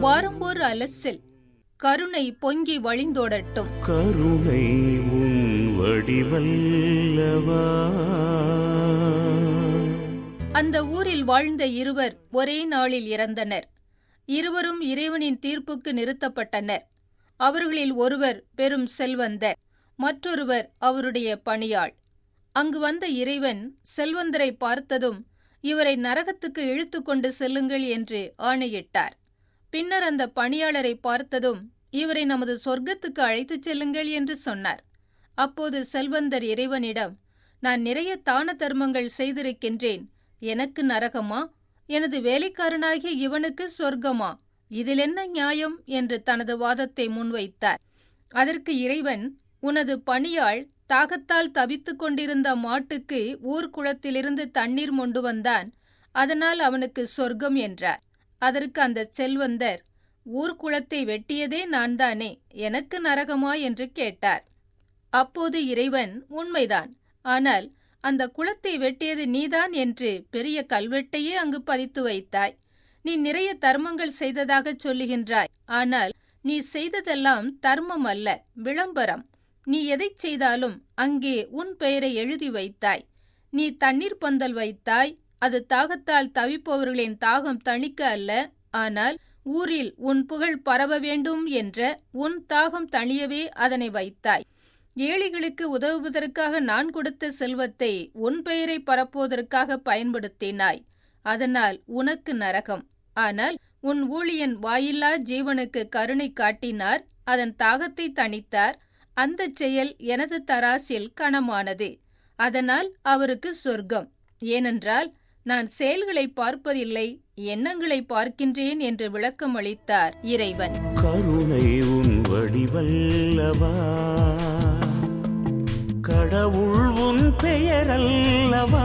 வாரம்போர் அலசில் கருணை பொங்கி வழிந்தோடட்டும் கருணை உன் வடிவல்லவா அந்த ஊரில் வாழ்ந்த இருவர் ஒரே நாளில் இறந்தனர் இருவரும் இறைவனின் தீர்ப்புக்கு நிறுத்தப்பட்டனர் அவர்களில் ஒருவர் பெரும் செல்வந்தர் மற்றொருவர் அவருடைய பணியாள் அங்கு வந்த இறைவன் செல்வந்தரை பார்த்ததும் இவரை நரகத்துக்கு இழுத்து கொண்டு செல்லுங்கள் என்று ஆணையிட்டார் பின்னர் அந்த பணியாளரை பார்த்ததும் இவரை நமது சொர்க்கத்துக்கு அழைத்துச் செல்லுங்கள் என்று சொன்னார் அப்போது செல்வந்தர் இறைவனிடம் நான் நிறைய தான தர்மங்கள் செய்திருக்கின்றேன் எனக்கு நரகமா எனது வேலைக்காரனாகிய இவனுக்கு சொர்க்கமா இதில் என்ன நியாயம் என்று தனது வாதத்தை முன்வைத்தார் அதற்கு இறைவன் உனது பணியாள் தாகத்தால் தவித்துக் கொண்டிருந்த மாட்டுக்கு ஊர்க்குளத்திலிருந்து தண்ணீர் மொண்டு வந்தான் அதனால் அவனுக்கு சொர்க்கம் என்றார் அதற்கு அந்த செல்வந்தர் ஊர்க்குளத்தை வெட்டியதே நான்தானே எனக்கு நரகமா என்று கேட்டார் அப்போது இறைவன் உண்மைதான் ஆனால் அந்த குளத்தை வெட்டியது நீதான் என்று பெரிய கல்வெட்டையே அங்கு பதித்து வைத்தாய் நீ நிறைய தர்மங்கள் செய்ததாகச் சொல்லுகின்றாய் ஆனால் நீ செய்ததெல்லாம் தர்மம் அல்ல விளம்பரம் நீ எதைச் செய்தாலும் அங்கே உன் பெயரை எழுதி வைத்தாய் நீ தண்ணீர் பந்தல் வைத்தாய் அது தாகத்தால் தவிப்பவர்களின் தாகம் தணிக்க அல்ல ஆனால் ஊரில் உன் புகழ் பரவ வேண்டும் என்ற உன் தாகம் தணியவே அதனை வைத்தாய் ஏழைகளுக்கு உதவுவதற்காக நான் கொடுத்த செல்வத்தை உன் பெயரை பரப்புவதற்காக பயன்படுத்தினாய் அதனால் உனக்கு நரகம் ஆனால் உன் ஊழியன் வாயில்லா ஜீவனுக்கு கருணை காட்டினார் அதன் தாகத்தை தணித்தார் அந்த செயல் எனது தராசில் கனமானது அதனால் அவருக்கு சொர்க்கம் ஏனென்றால் நான் செயல்களை பார்ப்பதில்லை எண்ணங்களை பார்க்கின்றேன் என்று விளக்கம் அளித்தார் இறைவன் கருணை உன் வடிவல்லவா கடவுள் உன் பெயரல்லவா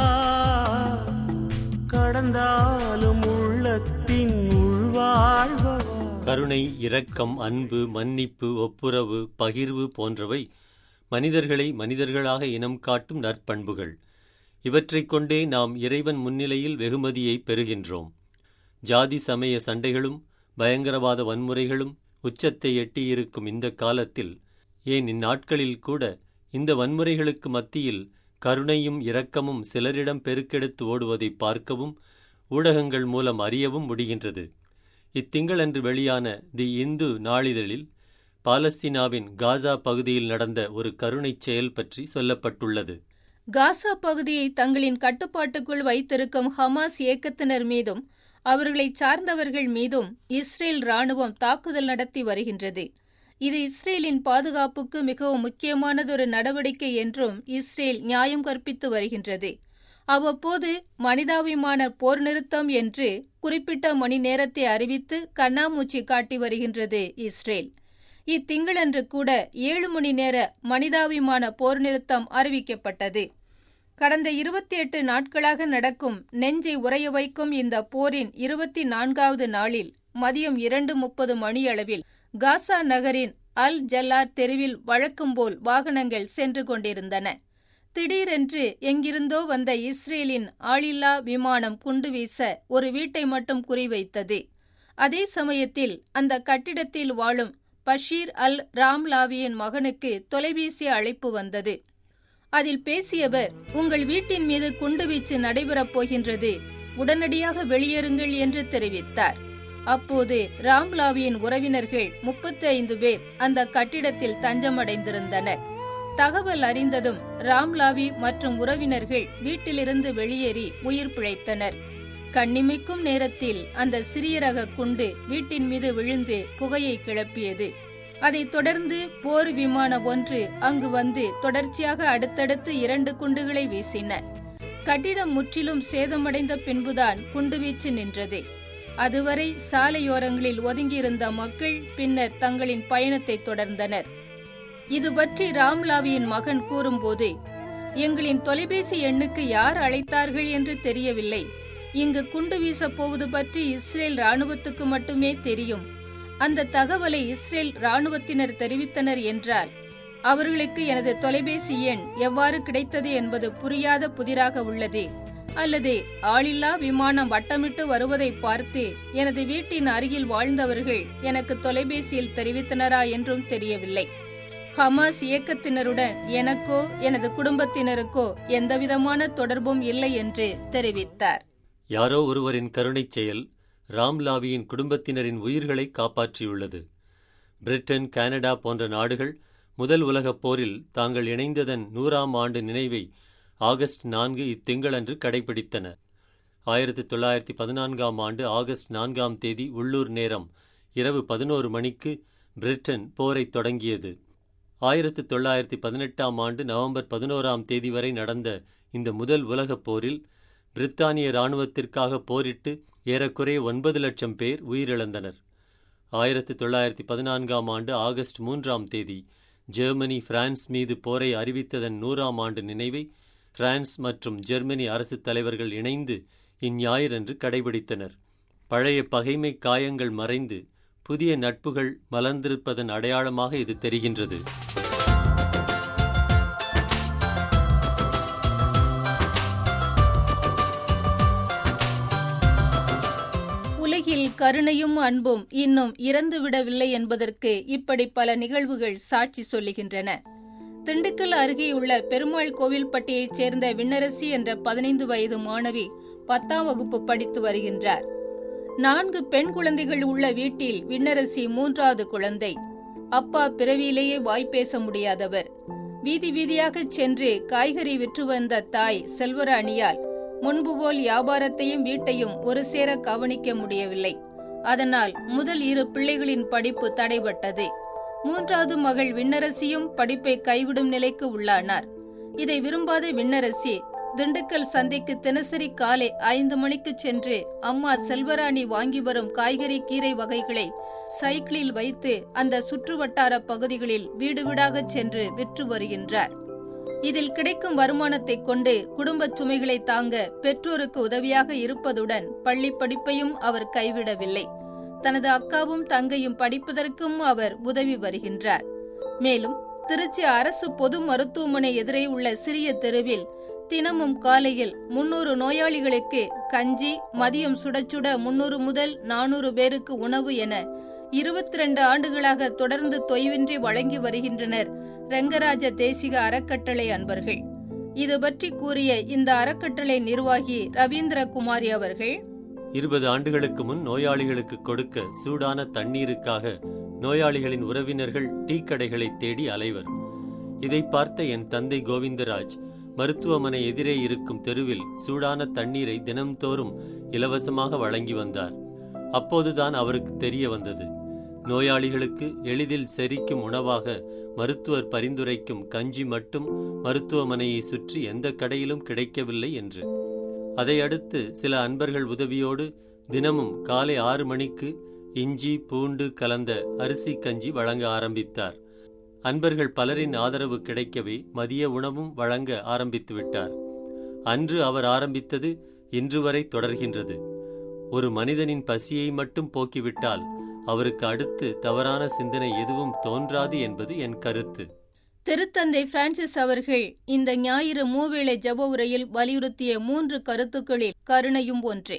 கடந்தாலும் உள்ளத்தின் உள்வாழ்வா கருணை இரக்கம் அன்பு மன்னிப்பு ஒப்புரவு பகிர்வு போன்றவை மனிதர்களை மனிதர்களாக இனம் காட்டும் நற்பண்புகள் இவற்றைக் கொண்டே நாம் இறைவன் முன்னிலையில் வெகுமதியை பெறுகின்றோம் ஜாதி சமய சண்டைகளும் பயங்கரவாத வன்முறைகளும் உச்சத்தை எட்டியிருக்கும் இந்த காலத்தில் ஏன் இந்நாட்களில் கூட இந்த வன்முறைகளுக்கு மத்தியில் கருணையும் இரக்கமும் சிலரிடம் பெருக்கெடுத்து ஓடுவதை பார்க்கவும் ஊடகங்கள் மூலம் அறியவும் முடிகின்றது இத்திங்களன்று வெளியான தி இந்து நாளிதழில் பாலஸ்தீனாவின் காசா பகுதியில் நடந்த ஒரு கருணைச் செயல் பற்றி சொல்லப்பட்டுள்ளது காசா பகுதியை தங்களின் கட்டுப்பாட்டுக்குள் வைத்திருக்கும் ஹமாஸ் இயக்கத்தினர் மீதும் அவர்களை சார்ந்தவர்கள் மீதும் இஸ்ரேல் ராணுவம் தாக்குதல் நடத்தி வருகின்றது இது இஸ்ரேலின் பாதுகாப்புக்கு மிகவும் முக்கியமானதொரு நடவடிக்கை என்றும் இஸ்ரேல் நியாயம் கற்பித்து வருகின்றது அவ்வப்போது மனிதாபிமான போர் நிறுத்தம் என்று குறிப்பிட்ட மணி நேரத்தை அறிவித்து கண்ணாமூச்சி காட்டி வருகின்றது இஸ்ரேல் இத்திங்களன்று கூட ஏழு மணி நேர மனிதாபிமான போர் நிறுத்தம் அறிவிக்கப்பட்டது கடந்த இருபத்தி எட்டு நாட்களாக நடக்கும் நெஞ்சை உறைய வைக்கும் இந்த போரின் இருபத்தி நான்காவது நாளில் மதியம் இரண்டு முப்பது மணியளவில் காசா நகரின் அல் ஜல்லார் தெருவில் வழக்கம்போல் வாகனங்கள் சென்று கொண்டிருந்தன திடீரென்று எங்கிருந்தோ வந்த இஸ்ரேலின் ஆளில்லா விமானம் குண்டு வீச ஒரு வீட்டை மட்டும் குறிவைத்தது அதே சமயத்தில் அந்த கட்டிடத்தில் வாழும் பஷீர் அல் ராம்லாவியின் மகனுக்கு தொலைபேசி அழைப்பு வந்தது அதில் பேசியவர் உங்கள் வீட்டின் மீது குண்டுவீச்சு நடைபெறப் போகின்றது உடனடியாக வெளியேறுங்கள் என்று தெரிவித்தார் அப்போது ராம்லாவியின் உறவினர்கள் முப்பத்தி ஐந்து பேர் அந்த கட்டிடத்தில் தஞ்சமடைந்திருந்தனர் தகவல் அறிந்ததும் ராம்லாவி மற்றும் உறவினர்கள் வீட்டிலிருந்து வெளியேறி உயிர் பிழைத்தனர் கண்ணிமைக்கும் நேரத்தில் அந்த சிறிய ரக குண்டு வீட்டின் மீது விழுந்து புகையை கிளப்பியது அதைத் தொடர்ந்து போர் விமானம் ஒன்று அங்கு வந்து தொடர்ச்சியாக அடுத்தடுத்து இரண்டு குண்டுகளை வீசின கட்டிடம் முற்றிலும் சேதமடைந்த பின்புதான் குண்டுவீச்சு நின்றது அதுவரை சாலையோரங்களில் ஒதுங்கியிருந்த மக்கள் பின்னர் தங்களின் பயணத்தை தொடர்ந்தனர் இது பற்றி ராம்லாவியின் மகன் கூறும்போது எங்களின் தொலைபேசி எண்ணுக்கு யார் அழைத்தார்கள் என்று தெரியவில்லை இங்கு குண்டு வீசப் போவது பற்றி இஸ்ரேல் ராணுவத்துக்கு மட்டுமே தெரியும் அந்த தகவலை இஸ்ரேல் ராணுவத்தினர் தெரிவித்தனர் என்றார் அவர்களுக்கு எனது தொலைபேசி எண் எவ்வாறு கிடைத்தது என்பது புரியாத புதிராக உள்ளது அல்லது ஆளில்லா விமானம் வட்டமிட்டு வருவதை பார்த்து எனது வீட்டின் அருகில் வாழ்ந்தவர்கள் எனக்கு தொலைபேசியில் தெரிவித்தனரா என்றும் தெரியவில்லை ஹமாஸ் இயக்கத்தினருடன் எனக்கோ எனது குடும்பத்தினருக்கோ எந்தவிதமான தொடர்பும் இல்லை என்று தெரிவித்தார் யாரோ ஒருவரின் கருணைச் செயல் ராம்லாவியின் குடும்பத்தினரின் உயிர்களை காப்பாற்றியுள்ளது பிரிட்டன் கனடா போன்ற நாடுகள் முதல் உலகப் போரில் தாங்கள் இணைந்ததன் நூறாம் ஆண்டு நினைவை ஆகஸ்ட் நான்கு இத்திங்களன்று கடைபிடித்தன ஆயிரத்தி தொள்ளாயிரத்தி பதினான்காம் ஆண்டு ஆகஸ்ட் நான்காம் தேதி உள்ளூர் நேரம் இரவு பதினோரு மணிக்கு பிரிட்டன் போரைத் தொடங்கியது ஆயிரத்தி தொள்ளாயிரத்தி பதினெட்டாம் ஆண்டு நவம்பர் பதினோராம் தேதி வரை நடந்த இந்த முதல் உலகப் போரில் பிரித்தானிய இராணுவத்திற்காக போரிட்டு ஏறக்குறைய ஒன்பது லட்சம் பேர் உயிரிழந்தனர் ஆயிரத்தி தொள்ளாயிரத்தி பதினான்காம் ஆண்டு ஆகஸ்ட் மூன்றாம் தேதி ஜெர்மனி பிரான்ஸ் மீது போரை அறிவித்ததன் நூறாம் ஆண்டு நினைவை பிரான்ஸ் மற்றும் ஜெர்மனி அரசுத் தலைவர்கள் இணைந்து இந்ஞாயிறன்று கடைபிடித்தனர் பழைய பகைமை காயங்கள் மறைந்து புதிய நட்புகள் மலர்ந்திருப்பதன் அடையாளமாக இது தெரிகின்றது உலகில் கருணையும் அன்பும் இன்னும் இறந்துவிடவில்லை என்பதற்கு இப்படி பல நிகழ்வுகள் சாட்சி சொல்லுகின்றன திண்டுக்கல் அருகேயுள்ள பெருமாள் கோவில்பட்டியைச் சேர்ந்த விண்ணரசி என்ற பதினைந்து வயது மாணவி பத்தாம் வகுப்பு படித்து வருகின்றார் நான்கு பெண் குழந்தைகள் உள்ள வீட்டில் விண்ணரசி மூன்றாவது குழந்தை அப்பா பிறவியிலேயே வாய்ப்பேச முடியாதவர் வீதி வீதியாகச் சென்று காய்கறி விற்று வந்த தாய் செல்வராணியால் முன்பு போல் வியாபாரத்தையும் வீட்டையும் ஒரு சேர கவனிக்க முடியவில்லை அதனால் முதல் இரு பிள்ளைகளின் படிப்பு தடைபட்டது மூன்றாவது மகள் விண்ணரசியும் படிப்பை கைவிடும் நிலைக்கு உள்ளானார் இதை விரும்பாத விண்ணரசி திண்டுக்கல் சந்தைக்கு தினசரி காலை ஐந்து மணிக்கு சென்று அம்மா செல்வராணி வாங்கி வரும் காய்கறி கீரை வகைகளை சைக்கிளில் வைத்து அந்த சுற்றுவட்டார பகுதிகளில் வீடு வீடாகச் சென்று விற்று வருகின்றார் இதில் கிடைக்கும் வருமானத்தை கொண்டு குடும்பச் சுமைகளை தாங்க பெற்றோருக்கு உதவியாக இருப்பதுடன் பள்ளி படிப்பையும் அவர் கைவிடவில்லை தனது அக்காவும் தங்கையும் படிப்பதற்கும் அவர் உதவி வருகின்றார் மேலும் திருச்சி அரசு பொது மருத்துவமனை எதிரே உள்ள சிறிய தெருவில் தினமும் காலையில் முன்னூறு நோயாளிகளுக்கு கஞ்சி மதியம் சுடச்சுட முன்னூறு முதல் நானூறு பேருக்கு உணவு என இருபத்தி ரெண்டு ஆண்டுகளாக தொடர்ந்து தொய்வின்றி வழங்கி வருகின்றனர் ரெங்கராஜ தேசிக அறக்கட்டளை அன்பர்கள் இது பற்றி கூறிய இந்த அறக்கட்டளை நிர்வாகி ரவீந்திர குமாரி அவர்கள் இருபது ஆண்டுகளுக்கு முன் நோயாளிகளுக்கு கொடுக்க சூடான தண்ணீருக்காக நோயாளிகளின் உறவினர்கள் டீ கடைகளை தேடி அலைவர் இதை பார்த்த என் தந்தை கோவிந்தராஜ் மருத்துவமனை எதிரே இருக்கும் தெருவில் சூடான தண்ணீரை தினம்தோறும் இலவசமாக வழங்கி வந்தார் அப்போதுதான் அவருக்கு தெரிய வந்தது நோயாளிகளுக்கு எளிதில் செரிக்கும் உணவாக மருத்துவர் பரிந்துரைக்கும் கஞ்சி மட்டும் மருத்துவமனையை சுற்றி எந்த கடையிலும் கிடைக்கவில்லை என்று அதை அடுத்து சில அன்பர்கள் உதவியோடு தினமும் காலை ஆறு மணிக்கு இஞ்சி பூண்டு கலந்த அரிசி கஞ்சி வழங்க ஆரம்பித்தார் அன்பர்கள் பலரின் ஆதரவு கிடைக்கவே மதிய உணவும் வழங்க ஆரம்பித்து விட்டார் அன்று அவர் ஆரம்பித்தது இன்று வரை தொடர்கின்றது ஒரு மனிதனின் பசியை மட்டும் போக்கிவிட்டால் அவருக்கு அடுத்து தவறான சிந்தனை எதுவும் தோன்றாது என்பது என் கருத்து திருத்தந்தை பிரான்சிஸ் அவர்கள் இந்த ஞாயிறு மூவேளை ஜப உரையில் வலியுறுத்திய மூன்று கருத்துக்களில் கருணையும் ஒன்றே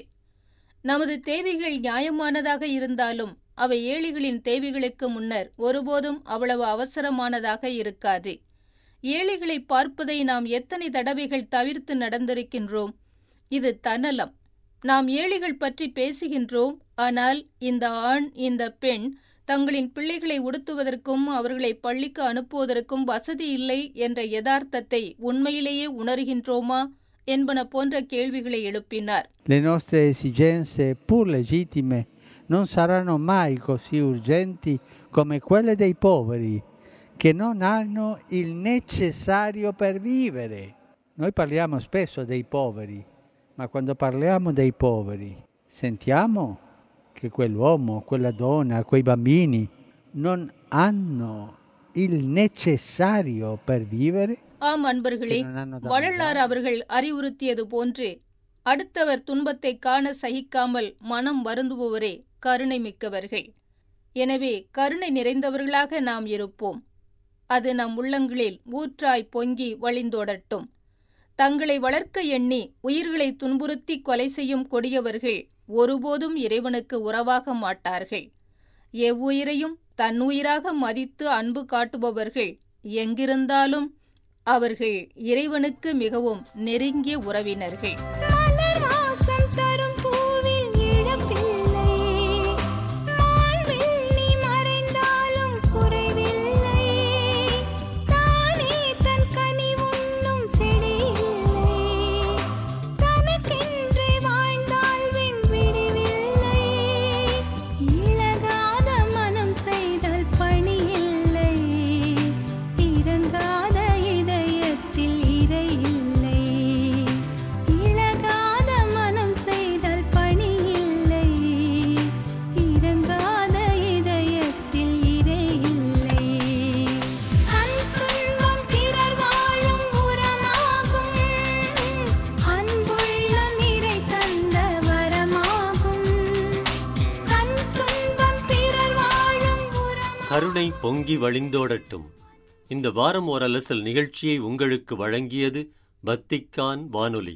நமது தேவைகள் நியாயமானதாக இருந்தாலும் அவை ஏழைகளின் தேவைகளுக்கு முன்னர் ஒருபோதும் அவ்வளவு அவசரமானதாக இருக்காது ஏழைகளை பார்ப்பதை நாம் எத்தனை தடவைகள் தவிர்த்து நடந்திருக்கின்றோம் இது தன்னலம் நாம் ஏழைகள் பற்றி பேசுகின்றோம் ஆனால் இந்த ஆண் இந்த பெண் தங்களின் பிள்ளைகளை உடுத்துவதற்கும் அவர்களை பள்ளிக்கு அனுப்புவதற்கும் வசதி இல்லை என்ற யதார்த்தத்தை உண்மையிலேயே உணர்கின்றோமா என்பன போன்ற கேள்விகளை எழுப்பினார் Le nostre esigenze, pur legittime, non saranno mai così urgenti come quelle dei poveri, che non hanno il necessario per vivere. Noi parliamo spesso dei poveri, ma quando parliamo dei poveri sentiamo che quell'uomo, quella donna, quei bambini non hanno il necessario per vivere? ஆம் அன்பர்களே che non hanno da Vallalar mangiare? அவர்கள் அறிவுறுத்தியது போன்று அடுத்தவர் துன்பத்தை காண சகிக்காமல் மனம் வருந்துபவரே கருணை மிக்கவர்கள் எனவே கருணை நிறைந்தவர்களாக நாம் இருப்போம் அது நம் உள்ளங்களில் ஊற்றாய் பொங்கி வழிந்தோடட்டும் தங்களை வளர்க்க எண்ணி உயிர்களை துன்புறுத்தி கொலை செய்யும் கொடியவர்கள் ஒருபோதும் இறைவனுக்கு உறவாக மாட்டார்கள் எவ்வுயிரையும் தன்னுயிராக மதித்து அன்பு காட்டுபவர்கள் எங்கிருந்தாலும் அவர்கள் இறைவனுக்கு மிகவும் நெருங்கிய உறவினர்கள் மலர் வாசம் தரும் பூவில் இழப்பில்லை மான்வெள்ளி மறைந்தாலும் குறைவில்லை தானே தன் கனி உண்ணும் செடி இல்லை தனக்கென்றே வாழ்ந்தால் விண் விடிவில்லை இழகாத மனம் செய்தால் பணி இல்லை இறங்காத இதயத்தில் இறை இல்லை இழகாத மனம் செய்தால் பணி இல்லை இறங்காத இதயத்தில் இறை இல்லை அன்புள்ளம் பிறர் வாழும் உரமாகும் அன்புள்ளம் இறை தந்த வரமாகும் கண் துன்பம் பிறர் வாழும் உரமாகும் கருணை பொங்கி வழிந்தோடட்டும் இந்த வாரம் ஓர் அலசல் நிகழ்ச்சியை உங்களுக்கு வழங்கியது பத்திக்கான் வானொலி